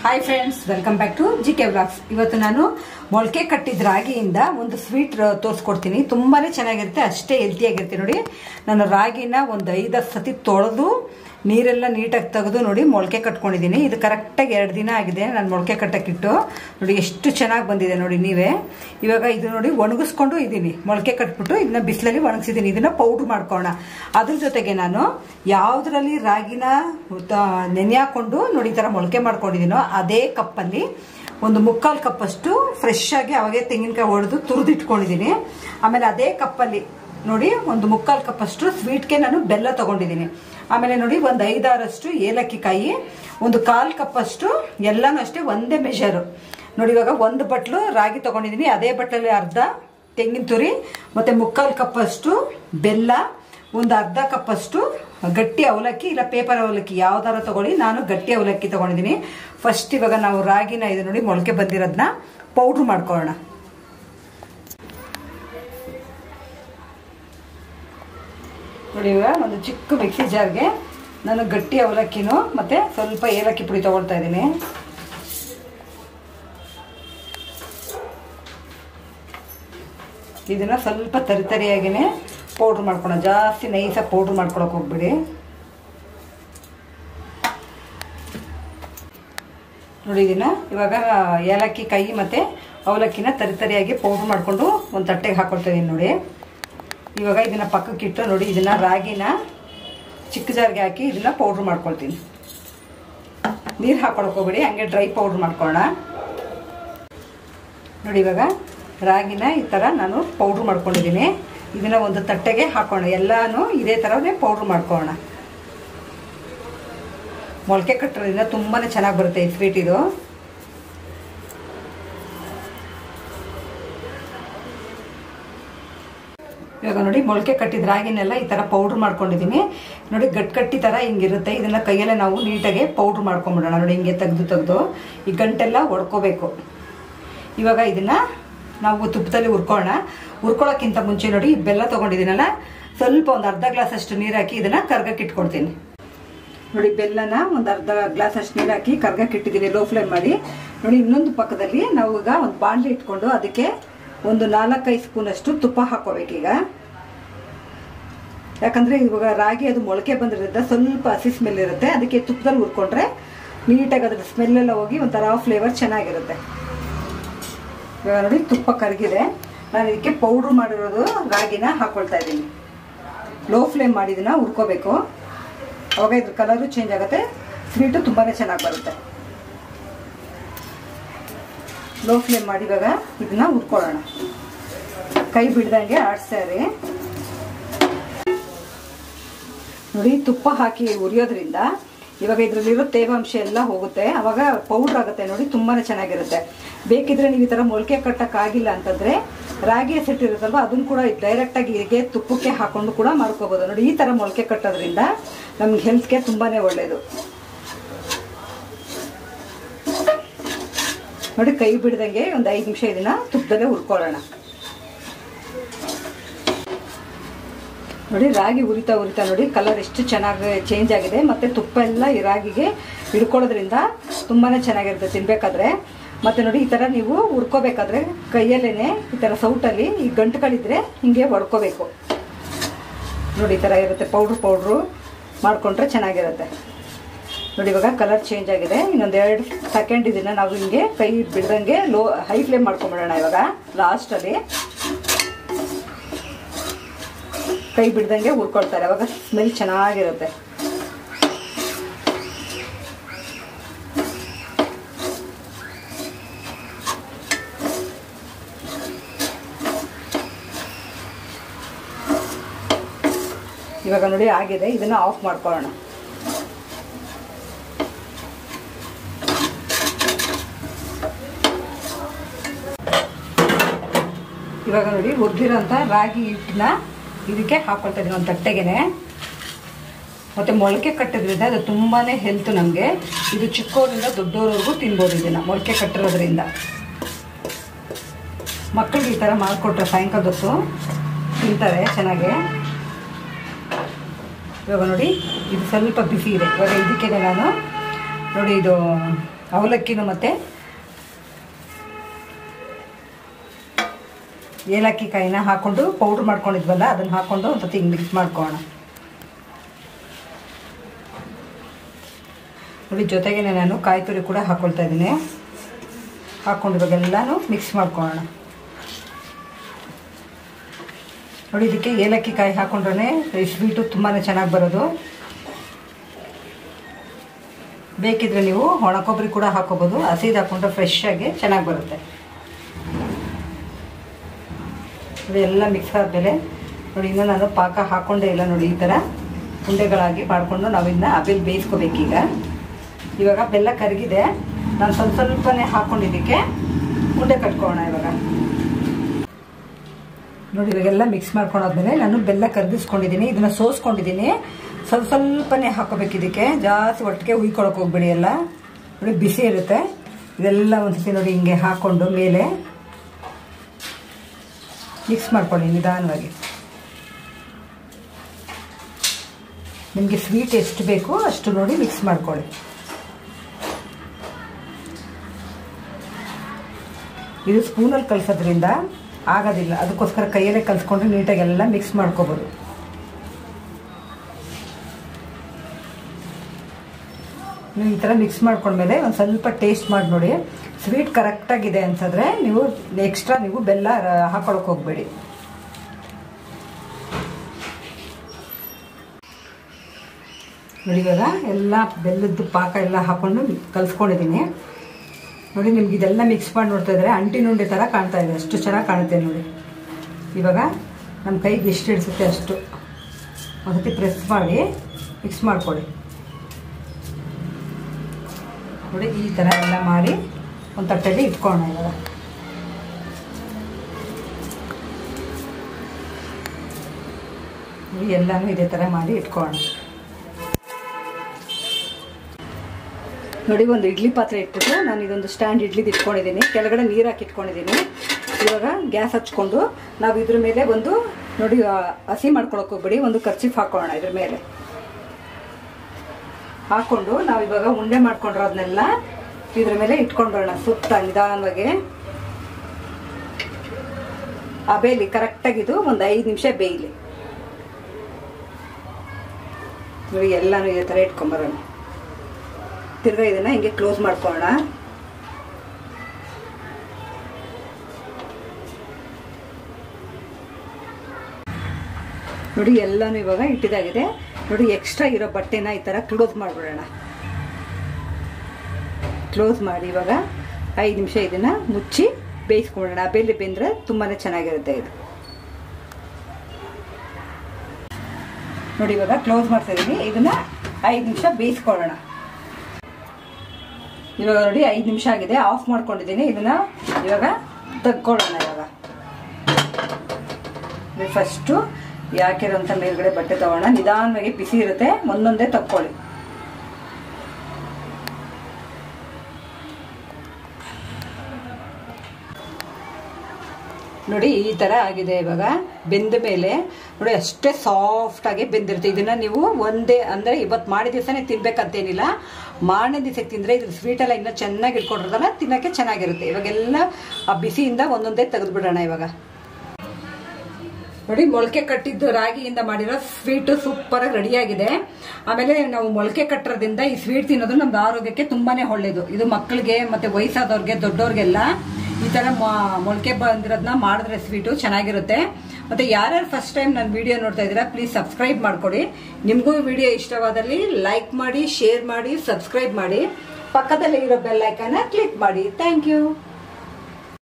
hi friends welcome back to G K blogs ಇವತ್ತು ನಾನು ಮೊಳಕೆ ಕಟ್ಟಿದ ರಾಗಿಯಿಂದ ಒಂದು ಸ್ವೀಟ್ ತೋರಿಸ್ಕೊಡ್ತೀನಿ ತುಂಬಾನೇ ಚೆನ್ನಾಗಿರುತ್ತೆ ಅಷ್ಟೇ ಹೆಲ್ತಿಯಾಗಿರುತ್ತೆ ನೋಡಿ ನಾನು ರಾಗಿನ ಒಂದು ಐದು ಸತಿ ತೊಳೆದು ನೀರೆಲ್ಲ ನೀಟಾಗಿ ತೆಗೆದು ನೋಡಿ ಮೊಳಕೆ ಕಟ್ಕೊಂಡಿದ್ದೀನಿ ಇದು ಕರೆಕ್ಟಾಗಿ ಎರಡು ದಿನ ಆಗಿದೆ ನಾನು ಮೊಳಕೆ ಕಟ್ಟಕ್ಕಿಟ್ಟು ನೋಡಿ ಎಷ್ಟು ಚೆನ್ನಾಗಿ ಬಂದಿದೆ ನೋಡಿ ನೀವೇ ಇವಾಗ ಇದು ನೋಡಿ ಒಣಗಿಸ್ಕೊಂಡು ಇದ್ದೀನಿ ಮೊಳಕೆ ಕಟ್ಬಿಟ್ಟು ಇದನ್ನ ಬಿಸಿಲಲ್ಲಿ ಒಣಗಿಸಿದ್ದೀನಿ ಇದನ್ನ ಪೌಡ್ರ್ ಮಾಡ್ಕೋಣ ಅದ್ರ ಜೊತೆಗೆ ನಾನು ಯಾವುದ್ರಲ್ಲಿ ರಾಗಿನ ತ- ನೆನೆ ಹಾಕೊಂಡು ನೋಡಿ ಈ ಥರ ಮೊಳಕೆ ಮಾಡ್ಕೊಂಡಿದ್ದೀನೋ ಅದೇ ಕಪ್ಪಲ್ಲಿ ಒಂದು ಮುಕ್ಕಾಲು ಕಪ್ಪಷ್ಟು ಫ್ರೆಶ್ ಆಗಿ ಅವಾಗೆ ತೆಂಗಿನಕಾಯಿ ಹೊಡೆದು ತುರಿದಿಟ್ಕೊಂಡಿದ್ದೀನಿ ಆಮೇಲೆ ಅದೇ ಕಪ್ಪಲ್ಲಿ ನೋಡಿ ಒಂದು ಮುಕ್ಕಾಲು ಕಪ್ಪಷ್ಟು ಸ್ವೀಟ್ಗೆ ನಾನು ಬೆಲ್ಲ ತಗೊಂಡಿದ್ದೀನಿ ಆಮೇಲೆ ನೋಡಿ ಒಂದು ಐದಾರಷ್ಟು ಏಲಕ್ಕಿ ಕಾಯಿ ಒಂದು ಕಾಲು ಕಪ್ಪಷ್ಟು ಎಲ್ಲನೂ ಅಷ್ಟೇ ಒಂದೇ ಮೆಷರು ನೋಡಿ ಇವಾಗ ಒಂದು ಬಟ್ಲು ರಾಗಿ ತಗೊಂಡಿದ್ದೀನಿ ಅದೇ ಬಟ್ಲಲ್ಲಿ ಅರ್ಧ ತೆಂಗಿನ ತುರಿ ಮತ್ತೆ ಮುಕ್ಕಾಲು ಕಪ್ಪಷ್ಟು ಬೆಲ್ಲ ಒಂದು ಅರ್ಧ ಕಪ್ಪಷ್ಟು ಗಟ್ಟಿ ಅವಲಕ್ಕಿ ಇಲ್ಲ ಪೇಪರ್ ಅವಲಕ್ಕಿ ಯಾವ್ದಾರ ತಗೊಳ್ಳಿ ನಾನು ಗಟ್ಟಿ ಅವಲಕ್ಕಿ ತಗೊಂಡಿದ್ದೀನಿ ಫಸ್ಟ್ ಇವಾಗ ನಾವು ರಾಗಿನ ಇದು ನೋಡಿ ಮೊಳಕೆ ಬಂದಿರೋದನ್ನ ಪೌಡ್ರ್ ಮಾಡ್ಕೊಳ್ಳೋಣ ನೋಡಿ ಇವಾಗ ಒಂದು ಚಿಕ್ಕ ಮಿಕ್ಸಿ ಜಾರ್ಗೆ ನಾನು ಗಟ್ಟಿ ಅವಲಕ್ಕಿನೂ ಮತ್ತೆ ಸ್ವಲ್ಪ ಏಲಕ್ಕಿ ಪುಡಿ ತಗೊಳ್ತಾ ಇದ್ದೀನಿ ಇದನ್ನ ಸ್ವಲ್ಪ ತರಿತರಿಯಾಗಿನೇ ಪೌಡ್ರ್ ಮಾಡ್ಕೊಳ್ಳೋಣ ಜಾಸ್ತಿ ನೈಸಾಗಿ ಪೌಡ್ರ್ ಮಾಡ್ಕೊಳಕ್ ಹೋಗ್ಬಿಡಿ ನೋಡಿ ಇದನ್ನ ಇವಾಗ ಏಲಕ್ಕಿ ಕೈ ಮತ್ತೆ ಅವಲಕ್ಕಿನ ತರಿತರಿಯಾಗಿ ಪೌಡ್ರ್ ಮಾಡಿಕೊಂಡು ಒಂದು ತಟ್ಟೆಗೆ ಹಾಕೊಳ್ತಾ ಇದೀನಿ ನೋಡಿ ಇವಾಗ ಇದನ್ನ ಪಕ್ಕಕ್ಕಿಟ್ಟು ನೋಡಿ ಇದನ್ನ ರಾಗಿನ ಚಿಕ್ಕ ಜಾರ್ಗೆ ಹಾಕಿ ಇದನ್ನ ಪೌಡ್ರ್ ಮಾಡ್ಕೊಳ್ತೀನಿ ನೀರು ಹಾಕೊಳಕ್ ಹೋಗ್ಬೇಡಿ ಹಂಗೆ ಡ್ರೈ ಪೌಡ್ರ್ ಮಾಡ್ಕೊಳ್ಳೋಣ ನೋಡಿ ಇವಾಗ ರಾಗಿನ ಈ ಥರ ನಾನು ಪೌಡ್ರ್ ಮಾಡ್ಕೊಂಡಿದ್ದೀನಿ ಇದನ್ನ ಒಂದು ತಟ್ಟೆಗೆ ಹಾಕೋಣ ಎಲ್ಲಾನು ಇದೇ ಥರನೇ ಪೌಡ್ರ್ ಮಾಡ್ಕೊಳ್ಳೋಣ ಮೊಳಕೆ ಕಟ್ಟೋದ್ರಿಂದ ತುಂಬಾ ಚೆನ್ನಾಗಿ ಬರುತ್ತೆ ಈ ಸ್ವೀಟ್ ಇದು ಇವಾಗ ನೋಡಿ ಮೊಳಕೆ ಕಟ್ಟಿದ ರಾಗಿನೆಲ್ಲ ಈ ಥರ ಪೌಡ್ರ್ ಮಾಡ್ಕೊಂಡಿದ್ದೀನಿ ನೋಡಿ ಗಟ್ಟಿ ಗಟ್ಟಿ ಥರ ಹಿಂಗಿರುತ್ತೆ ಇದನ್ನ ಕೈಯಲ್ಲೇ ನಾವು ನೀಟಾಗಿ ಪೌಡ್ರ್ ಮಾಡ್ಕೊಂಬಿಡೋಣ ನೋಡಿ ಹಿಂಗೆ ತೆಗೆದು ತೆಗೆದು ಈ ಗಂಟೆಲ್ಲ ಒಡ್ಕೋಬೇಕು ಇವಾಗ ಇದನ್ನ ನಾವು ತುಪ್ಪದಲ್ಲಿ ಹುರ್ಕೊಳ್ಳೋಣ ಹುರ್ಕೊಳ್ಳೋಕ್ಕಿಂತ ಮುಂಚೆ ನೋಡಿ ಈ ಬೆಲ್ಲ ತೊಗೊಂಡಿದ್ದೀನಲ್ಲ ಸ್ವಲ್ಪ ಒಂದು ಅರ್ಧ ಗ್ಲಾಸ್ ಅಷ್ಟು ನೀರು ಹಾಕಿ ಇದನ್ನ ಕರ್ಗಕ್ಕೆ ಇಟ್ಕೊಡ್ತೀನಿ ನೋಡಿ ಬೆಲ್ಲನ ಒಂದು ಅರ್ಧ ಗ್ಲಾಸ್ ಅಷ್ಟು ನೀರು ಹಾಕಿ ಕರ್ಗಕ್ಕೆ ಇಟ್ಟಿದ್ದೀನಿ ಲೋ ಫ್ಲೇಮ್ ಮಾಡಿ ನೋಡಿ ಇನ್ನೊಂದು ಪಕ್ಕದಲ್ಲಿ ನಾವು ಈಗ ಒಂದು ಬಾಣಲಿ ಇಟ್ಕೊಂಡು ಅದಕ್ಕೆ ಒಂದು ನಾಲ್ಕೈದು ಸ್ಪೂನ್ ಅಷ್ಟು ತುಪ್ಪ ಹಾಕೋಬೇಕೀಗ ಯಾಕಂದ್ರೆ ಇವಾಗ ರಾಗಿ ಅದು ಮೊಳಕೆ ಬಂದಿರೋದ್ರಿಂದ ಸ್ವಲ್ಪ ಹಸಿ ಸ್ಮೆಲ್ ಇರುತ್ತೆ ಅದಕ್ಕೆ ತುಪ್ಪದಲ್ಲಿ ಹುರ್ಕೊಂಡ್ರೆ ನೀಟಾಗಿ ಅದ್ರ ಸ್ಮೆಲ್ ಎಲ್ಲ ಹೋಗಿ ಒಂಥರ ಫ್ಲೇವರ್ ಚೆನ್ನಾಗಿರುತ್ತೆ ಇವಾಗ ನೋಡಿ ತುಪ್ಪ ಕರಗಿದೆ ನಾನು ಇದಕ್ಕೆ ಪೌಡ್ರ್ ಮಾಡಿರೋದು ರಾಗಿನ ಹಾಕೊಳ್ತಾ ಇದ್ದೀನಿ ಲೋ ಫ್ಲೇಮ್ ಮಾಡಿ ಇದನ್ನ ಹುರ್ಕೋಬೇಕು ಅವಾಗ ಇದ್ರ ಕಲರು ಚೇಂಜ್ ಆಗುತ್ತೆ ಸ್ವೀಟು ತುಂಬಾ ಚೆನ್ನಾಗಿ ಬರುತ್ತೆ ಲೋ ಫ್ಲೇಮ್ ಮಾಡಿ ಇವಾಗ ಇದನ್ನ ಹುರ್ಕೊಳ್ಳೋಣ ಕೈ ಬಿಡ್ದಂಗೆ ಆಡಿಸ್ತಾ ಇರಿ ನೋಡಿ ತುಪ್ಪ ಹಾಕಿ ಉರಿಯೋದ್ರಿಂದ ಇವಾಗ ಇದರಲ್ಲಿರೋ ತೇವಾಂಶ ಎಲ್ಲ ಹೋಗುತ್ತೆ ಅವಾಗ ಪೌಡ್ರ್ ಆಗುತ್ತೆ ನೋಡಿ ತುಂಬಾನೇ ಚೆನ್ನಾಗಿರುತ್ತೆ ಬೇಕಿದ್ರೆ ನೀವು ಈ ಥರ ಮೊಳಕೆ ಕಟ್ಟಕ್ಕಾಗಿಲ್ಲ ಅಂತಂದ್ರೆ ರಾಗಿ ಸೆಟ್ ಇರುತ್ತಲ್ವ ಅದನ್ನು ಕೂಡ ಡೈರೆಕ್ಟಾಗಿ ಹೀಗೆ ತುಪ್ಪಕ್ಕೆ ಹಾಕೊಂಡು ಕೂಡ ಮಾಡ್ಕೋಬೋದು ನೋಡಿ ಈ ಥರ ಮೊಳಕೆ ಕಟ್ಟೋದ್ರಿಂದ ನಮ್ಗೆ ಹೆಲ್ತ್ಗೆ ತುಂಬಾನೇ ಒಳ್ಳೆಯದು ನೋಡಿ ಕೈ ಬಿಡ್ದಂಗೆ ಒಂದು ಐದು ನಿಮಿಷ ಇದನ್ನ ತುಪ್ಪದಲ್ಲೇ ಹುರ್ಕೊಳ್ಳೋಣ ನೋಡಿ ರಾಗಿ ಉರಿತಾ ಉರಿತಾ ನೋಡಿ ಕಲರ್ ಎಷ್ಟು ಚೆನ್ನಾಗಿ ಚೇಂಜ್ ಆಗಿದೆ ಮತ್ತೆ ತುಪ್ಪ ಎಲ್ಲ ಈ ರಾಗಿಗೆ ಹಿಡ್ಕೊಳ್ಳೋದ್ರಿಂದ ತುಂಬಾನೇ ಚೆನ್ನಾಗಿರುತ್ತೆ ತಿನ್ಬೇಕಾದ್ರೆ ಮತ್ತೆ ನೋಡಿ ಈ ತರ ನೀವು ಹುರ್ಕೋಬೇಕಾದ್ರೆ ಕೈಯಲ್ಲೇನೆ ಈ ತರ ಸೌಟಲ್ಲಿ ಈ ಗಂಟುಗಳಿದ್ರೆ ಹಿಂಗೆ ಹೊಡ್ಕೋಬೇಕು ನೋಡಿ ಈ ತರ ಇರುತ್ತೆ ಪೌಡ್ರು ಪೌಡ್ರು ಮಾಡ್ಕೊಂಡ್ರೆ ಚೆನ್ನಾಗಿರುತ್ತೆ ನೋಡಿ ಇವಾಗ ಕಲರ್ ಚೇಂಜ್ ಆಗಿದೆ ಇನ್ನೊಂದು ಎರಡು ಸೆಕೆಂಡ್ ಇದನ್ನ ನಾವು ಹಿಂಗೆ ಕೈ ಬಿಡ್ದಂಗೆ ಲೋ ಹೈ ಫ್ಲೇಮ್ ಮಾಡ್ಕೊಂಬಿಡೋಣ ಇವಾಗ ಲಾಸ್ಟಲ್ಲಿ ಕೈ ಬಿಡ್ದಂಗೆ ಹುರ್ಕೊಳ್ತಾರೆ ಅವಾಗ ಸ್ಮೆಲ್ ಚೆನ್ನಾಗಿರುತ್ತೆ ಇವಾಗ ನೋಡಿ ಆಗಿದೆ ಇದನ್ನ ಆಫ್ ಮಾಡ್ಕೊಳ್ಳೋಣ ಇವಾಗ ನೋಡಿ ಹುರಿದಿರೋಂಥ ರಾಗಿ ಹಿಟ್ಟನ್ನ ಇದಕ್ಕೆ ಹಾಕೊಳ್ತಾ ಇದೀನಿ ಒಂದು ತಟ್ಟೆಗೆನೆ ಮತ್ತೆ ಮೊಳಕೆ ಕಟ್ಟಿದ್ರಿಂದ ಅದು ತುಂಬಾನೇ ಹೆಲ್ತ್ ನಮಗೆ ಇದು ಚಿಕ್ಕವರಿಂದ ದೊಡ್ಡವರವರೆಗೂ ತಿನ್ಬೋದು ಇದನ್ನ ಮೊಳಕೆ ಕಟ್ಟಿರೋದ್ರಿಂದ ಮಕ್ಕಳಿಗೆ ಈ ಥರ ಮಾಡಿಕೊಟ್ರೆ ಸಾಯಂಕಾಲದ ಹೊತ್ತು ತಿಂತಾರೆ ಚೆನ್ನಾಗಿ ಇವಾಗ ನೋಡಿ ಇದು ಸ್ವಲ್ಪ ಬಿಸಿ ಇದೆ ಇವಾಗ ಇದಕ್ಕೆ ನಾನು ನೋಡಿ ಇದು ಅವಲಕ್ಕಿನೂ ಮತ್ತೆ ಏಲಕ್ಕಿ ಕಾಯಿನ ಹಾಕೊಂಡು ಪೌಡ್ರ್ ಮಾಡ್ಕೊಂಡಿದ್ವಲ್ಲ ಅದನ್ನು ಹಾಕೊಂಡು ಒಂದು ಸತಿ ಹಿಂಗೆ ಮಿಕ್ಸ್ ಮಾಡ್ಕೊಳ್ಳೋಣ ನೋಡಿ ಜೊತೆಗೆ ನಾನು ಕಾಯಿ ತುರಿ ಕೂಡ ಹಾಕ್ಕೊಳ್ತಾ ಇದ್ದೀನಿ ಹಾಕ್ಕೊಂಡು ಇವಾಗೆಲ್ಲನೂ ಮಿಕ್ಸ್ ಮಾಡ್ಕೊಳ್ಳೋಣ ನೋಡಿ ಇದಕ್ಕೆ ಏಲಕ್ಕಿ ಕಾಯಿ ಹಾಕೊಂಡ್ರೆ ಸ್ವೀಟು ತುಂಬಾ ಚೆನ್ನಾಗಿ ಬರೋದು ಬೇಕಿದ್ರೆ ನೀವು ಒಣ ಕೊಬ್ಬರಿ ಕೂಡ ಹಾಕೋಬೋದು ಹಸಿದು ಹಾಕೊಂಡ್ರೆ ಫ್ರೆಶ್ ಆಗಿ ಚೆನ್ನಾಗಿ ಬರುತ್ತೆ ಇದೆಲ್ಲ ಮಿಕ್ಸ್ ಆದಮೇಲೆ ನೋಡಿ ಇನ್ನು ನಾನು ಪಾಕ ಹಾಕೊಂಡೇ ಇಲ್ಲ ನೋಡಿ ಈ ಥರ ಉಂಡೆಗಳಾಗಿ ಮಾಡಿಕೊಂಡು ನಾವಿನ್ನ ಅಬೇಲ್ ಬೇಯಿಸ್ಕೋಬೇಕೀಗ ಇವಾಗ ಬೆಲ್ಲ ಕರಗಿದೆ ನಾನು ಸ್ವಲ್ಪ ಸ್ವಲ್ಪನೇ ಹಾಕೊಂಡಿದ್ದಕ್ಕೆ ಉಂಡೆ ಕಟ್ಕೊಳ್ಳೋಣ ಇವಾಗ ನೋಡಿ ಇವಾಗೆಲ್ಲ ಮಿಕ್ಸ್ ಮಾಡ್ಕೊಂಡಾದ್ಮೇಲೆ ನಾನು ಬೆಲ್ಲ ಕರಗಿಸ್ಕೊಂಡಿದ್ದೀನಿ ಇದನ್ನ ಸೋಸ್ಕೊಂಡಿದ್ದೀನಿ ಸ್ವಲ್ಪ ಸ್ವಲ್ಪನೇ ಹಾಕೋಬೇಕು ಇದಕ್ಕೆ ಜಾಸ್ತಿ ಒಟ್ಟಿಗೆ ಹುಯ್ಕೊಳಕ್ಕೆ ಹೋಗ್ಬೇಡಿ ಎಲ್ಲ ನೋಡಿ ಬಿಸಿ ಇರುತ್ತೆ ಇದೆಲ್ಲ ಒಂದ್ಸತಿ ನೋಡಿ ಹಿಂಗೆ ಹಾಕ್ಕೊಂಡು ಮೇಲೆ ಮಿಕ್ಸ್ ಮಾಡ್ಕೊಳ್ಳಿ ನಿಧಾನವಾಗಿ ನಿಮಗೆ ಸ್ವೀಟ್ ಎಷ್ಟು ಬೇಕೋ ಅಷ್ಟು ನೋಡಿ ಮಿಕ್ಸ್ ಮಾಡ್ಕೊಳ್ಳಿ ಇದು ಸ್ಪೂನಲ್ಲಿ ಕಲಿಸೋದ್ರಿಂದ ಆಗೋದಿಲ್ಲ ಅದಕ್ಕೋಸ್ಕರ ಕೈಯಲ್ಲೇ ಕಲಿಸ್ಕೊಂಡ್ರೆ ನೀಟಾಗಿ ಎಲ್ಲ ಮಿಕ್ಸ್ ಮಾಡ್ಕೋಬೋದು ನೀವು ಈ ಥರ ಮಿಕ್ಸ್ ಮಾಡ್ಕೊಂಡ್ಮೇಲೆ ಒಂದು ಸ್ವಲ್ಪ ಟೇಸ್ಟ್ ಮಾಡಿ ನೋಡಿ ಸ್ವೀಟ್ ಕರೆಕ್ಟಾಗಿದೆ ಅನ್ಸಿದ್ರೆ ನೀವು ಎಕ್ಸ್ಟ್ರಾ ನೀವು ಬೆಲ್ಲ ಹಾಕೊಳಕ್ಕೆ ಹೋಗಬೇಡಿ ನೋಡಿ ಇವಾಗ ಎಲ್ಲ ಬೆಲ್ಲದ್ದು ಪಾಕ ಎಲ್ಲ ಹಾಕೊಂಡು ಕಲಿಸ್ಕೊಂಡಿದ್ದೀನಿ ನೋಡಿ ನಿಮ್ಗೆ ಇದೆಲ್ಲ ಮಿಕ್ಸ್ ಮಾಡಿ ನೋಡ್ತಾ ಇದ್ರೆ ಅಂಟಿನ ಉಂಡೆ ಥರ ಕಾಣ್ತಾ ಇದೆ ಅಷ್ಟು ಚೆನ್ನಾಗಿ ಕಾಣುತ್ತೆ ನೋಡಿ ಇವಾಗ ನಮ್ಮ ಕೈಗೆ ಎಷ್ಟು ಹಿಡಿಸುತ್ತೆ ಅಷ್ಟು ಒಂದ್ಸತಿ ಪ್ರೆಸ್ ಮಾಡಿ ಮಿಕ್ಸ್ ಮಾಡ್ಕೊಳ್ಳಿ ನೋಡಿ ಈ ಥರ ಎಲ್ಲ ಮಾಡಿ ಒಂದು ತಟ್ಟೆಯಲ್ಲಿ ಇಟ್ಕೊಳ್ಳೋಣ ಇವಾಗ ನೋಡಿ ಎಲ್ಲನೂ ಇದೇ ಥರ ಮಾಡಿ ಇಟ್ಕೊಳ್ಳೋಣ ನೋಡಿ ಒಂದು ಇಡ್ಲಿ ಪಾತ್ರೆ ಇಟ್ಬಿಟ್ಟು ನಾನು ಇದೊಂದು ಸ್ಟ್ಯಾಂಡ್ ಇಡ್ಲಿದು ಇಟ್ಕೊಂಡಿದ್ದೀನಿ ಕೆಳಗಡೆ ನೀರು ಹಾಕಿ ಇಟ್ಕೊಂಡಿದ್ದೀನಿ ಇವಾಗ ಗ್ಯಾಸ್ ಹಚ್ಕೊಂಡು ನಾವು ಇದ್ರ ಮೇಲೆ ಒಂದು ನೋಡಿ ಆ, ಹಸಿ ಮಾಡ್ಕೊಳಕ್ಕೆ ಹೋಗ್ಬಿಡಿ ಒಂದು ಖರ್ಚಿಫ್ ಹಾಕೊಳ್ಳೋಣ ಇದ್ರ ಮೇಲೆ ಹಾಕೊಂಡು ನಾವು ಇವಾಗ ಉಂಡೆ ಮಾಡ್ಕೊಂಡಿರೋದನ್ನೆಲ್ಲ ಇದ್ರ ಮೇಲೆ ಇಟ್ಕೊಂಡ್ಬರೋಣ ಸುತ್ತ ನಿಧಾನವಾಗಿ ಆ ಬೇಲಿ ಕರೆಕ್ಟಾಗಿದು ಒಂದು ಐದು ನಿಮಿಷ ಬೇಯಲಿ ನೋಡಿ ಎಲ್ಲಾನು ಇದೇ ಥರ ಇಟ್ಕೊಂಬರೋಣ ತಿರ್ಗಾ ಇದನ್ನ ಹಿಂಗೆ ಕ್ಲೋಸ್ ಮಾಡ್ಕೊಳ್ಳೋಣ ನೋಡಿ ಎಲ್ಲಾನು ಇವಾಗ ಇಟ್ಟಿದಾಗಿದೆ ನೋಡಿ ಎಕ್ಸ್ಟ್ರಾ ಇರೋ ಬಟ್ಟೆನ ಈ ಥರ ಕ್ಲೋಸ್ ಮಾಡಿಬಿಡೋಣ ಕ್ಲೋಸ್ ಮಾಡಿ ಇವಾಗ ಐದು ನಿಮಿಷ ಇದನ್ನ ಮುಚ್ಚಿ ಬೇಯಿಸ್ಕೊಳ್ಳೋಣ ಬೇಲಿ ಬೆಂದ್ರೆ ತುಂಬಾನೇ ಚೆನ್ನಾಗಿರುತ್ತೆ ಇದು ನೋಡಿ ಇವಾಗ ಕ್ಲೋಸ್ ಮಾಡ್ತಾ ಇದೀನಿ ಇದನ್ನ ಐದು ನಿಮಿಷ ಬೇಯಿಸ್ಕೊಳ್ಳೋಣ ಇವಾಗ ನೋಡಿ ಐದು ನಿಮಿಷ ಆಗಿದೆ ಆಫ್ ಮಾಡ್ಕೊಂಡಿದ್ದೀನಿ ಇದನ್ನ ಇವಾಗ ತೆಗ್ಕೊಳ್ಳೋಣ ಇವಾಗ ಫಸ್ಟು ಯಾಕಿರೋಂಥ ಮೇಲ್ಗಡೆ ಬಟ್ಟೆ ತಗೋಣ ನಿಧಾನವಾಗಿ ಬಿಸಿ ಇರುತ್ತೆ ಒಂದೊಂದೇ ತಕ್ಕೊಳ್ಳಿ ನೋಡಿ ಈ ತರ ಆಗಿದೆ ಇವಾಗ ಬೆಂದ ಮೇಲೆ ನೋಡಿ ಅಷ್ಟೇ ಸಾಫ್ಟ್ ಆಗಿ ಬೆಂದಿರುತ್ತೆ ಇದನ್ನ ನೀವು ಒಂದೇ ಅಂದ್ರೆ ಇವತ್ತು ಮಾಡಿದ ದಿವಸನೇ ತಿನ್ಬೇಕಂತೇನಿಲ್ಲ ಮಾರನೇ ದಿವಸಕ್ಕೆ ತಿಂದ್ರೆ ಇದ್ರ ಸ್ವೀಟ್ ಎಲ್ಲ ಇನ್ನೂ ಚೆನ್ನಾಗಿ ಇಟ್ಕೊಂಡಿರೋದಲ್ಲ ತಿನ್ನಕ್ಕೆ ಚೆನ್ನಾಗಿರುತ್ತೆ ಇವಾಗೆಲ್ಲ ಆ ಬಿಸಿಯಿಂದ ಒಂದೊಂದೇ ತೆಗೆದು ಬಿಡೋಣ ಇವಾಗ ನೋಡಿ ಮೊಳಕೆ ಕಟ್ಟಿದ್ದು ರಾಗಿಯಿಂದ ಮಾಡಿರೋ ಸ್ವೀಟ್ ಸೂಪರ್ ಆಗಿ ರೆಡಿ ಆಗಿದೆ ಆಮೇಲೆ ನಾವು ಮೊಳಕೆ ಕಟ್ಟೋದ್ರಿಂದ ಈ ಸ್ವೀಟ್ ತಿನ್ನೋದು ನಮ್ಗೆ ಆರೋಗ್ಯಕ್ಕೆ ತುಂಬಾನೇ ಒಳ್ಳೇದು ಇದು ಮಕ್ಕಳಿಗೆ ಮತ್ತೆ ವಯಸ್ಸಾದವ್ರಿಗೆ ದೊಡ್ಡವ್ರಿಗೆಲ್ಲ ಈ ತರ ಮ- ಮೊಳಕೆ ಬಂದಿರೋದನ್ನ ಮಾಡಿದ್ರೆ ಸ್ವೀಟು ಚೆನ್ನಾಗಿರುತ್ತೆ ಮತ್ತೆ ಯಾರ್ಯಾರು ಫಸ್ಟ್ ಟೈಮ್ ನನ್ನ ವಿಡಿಯೋ ನೋಡ್ತಾ ಇದ್ದೀರಾ ಪ್ಲೀಸ್ ಸಬ್ಸ್ಕ್ರೈಬ್ ಮಾಡ್ಕೊಡಿ ನಿಮಗೂ ವಿಡಿಯೋ ಇಷ್ಟವಾದಲ್ಲಿ ಲೈಕ್ ಮಾಡಿ ಶೇರ್ ಮಾಡಿ ಸಬ್ಸ್ಕ್ರೈಬ್ ಮಾಡಿ ಪಕ್ಕದಲ್ಲಿ ಇರೋ ಬೆಲ್ ಐಕನ್ನ ಕ್ಲಿಕ್ ಮಾಡಿ ಥ್ಯಾಂಕ್ ಯು